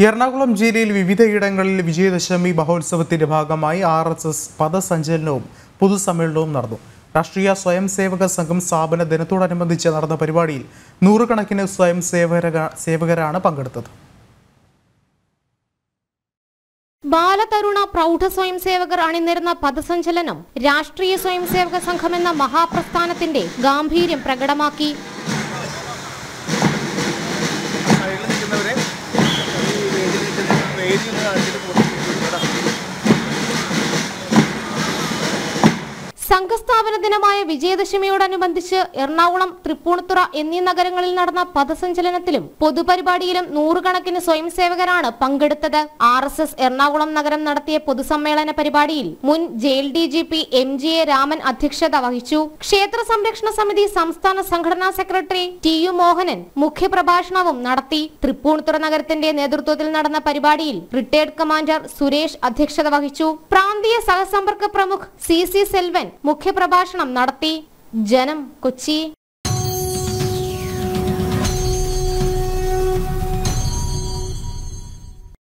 എറണാകുളം ജില്ലയിൽ വിവിധയിടങ്ങളിൽ വിജയദശമി മഹോത്സവത്തിന്റെ ഭാഗമായി ആർ എസ് എസ് പദസഞ്ചലനവും പൊതുസമ്മേളനവും നടന്നു രാഷ്ട്രീയ സ്വയം സേവക സംഘം സ്ഥാപന ദിനത്തോടനുബന്ധിച്ച് നടന്ന പരിപാടിയിൽ നൂറുകണക്കിന് സ്വയം സേവക സേവകരാണ് പങ്കെടുത്തത് ബാലതരുണ പ്രൗഢ സ്വയം സേവകർ അണിനിരുന്ന പദസഞ്ചലനം രാഷ്ട്രീയ സ്വയം സേവക സംഘം എന്ന മഹാപ്രസ്ഥാനത്തിന്റെ ഗാംഭീര്യം പ്രകടമാക്കി സൈഡിൽ നിൽക്കുന്നവരെ ഈ വേദിയിൽ നിൽക്കുന്ന വേദി ഒന്ന് കാണിച്ചിട്ട് കൊടുത്തിട്ടുണ്ട് സംഘസ്ഥാപന ദിനമായ വിജയദശമിയോടനുബന്ധിച്ച് എറണാകുളം തൃപ്പൂണിത്തുറ എന്നീ നഗരങ്ങളിൽ നടന്ന പദസഞ്ചലനത്തിലും പൊതുപരിപാടിയിലും നൂറുകണക്കിന് സ്വയം സേവകരാണ് പങ്കെടുത്തത് ആർ എസ് എസ് എറണാകുളം നഗരം നടത്തിയ പൊതുസമ്മേളന പരിപാടിയിൽ മുൻ jail D G P M G A Raman അധ്യക്ഷത വഹിച്ചു ക്ഷേത്ര സംരക്ഷണ സമിതി സംസ്ഥാന സംഘടനാ സെക്രട്ടറി ടി യു മോഹനൻ മുഖ്യപ്രഭാഷണവും നടത്തി തൃപ്പൂണിത്തുറ നഗരത്തിന്റെ നേതൃത്വത്തിൽ നടന്ന പരിപാടിയിൽ റിട്ടയർഡ് കമാൻഡർ സുരേഷ് അധ്യക്ഷത വഹിച്ചു പ്രാന്തീയ സഹസമ്പർക്ക പ്രമുഖ് സി സി സെൽവൻ മുഖ്യപ്രഭാഷണം നടത്തി ജനം കൊച്ചി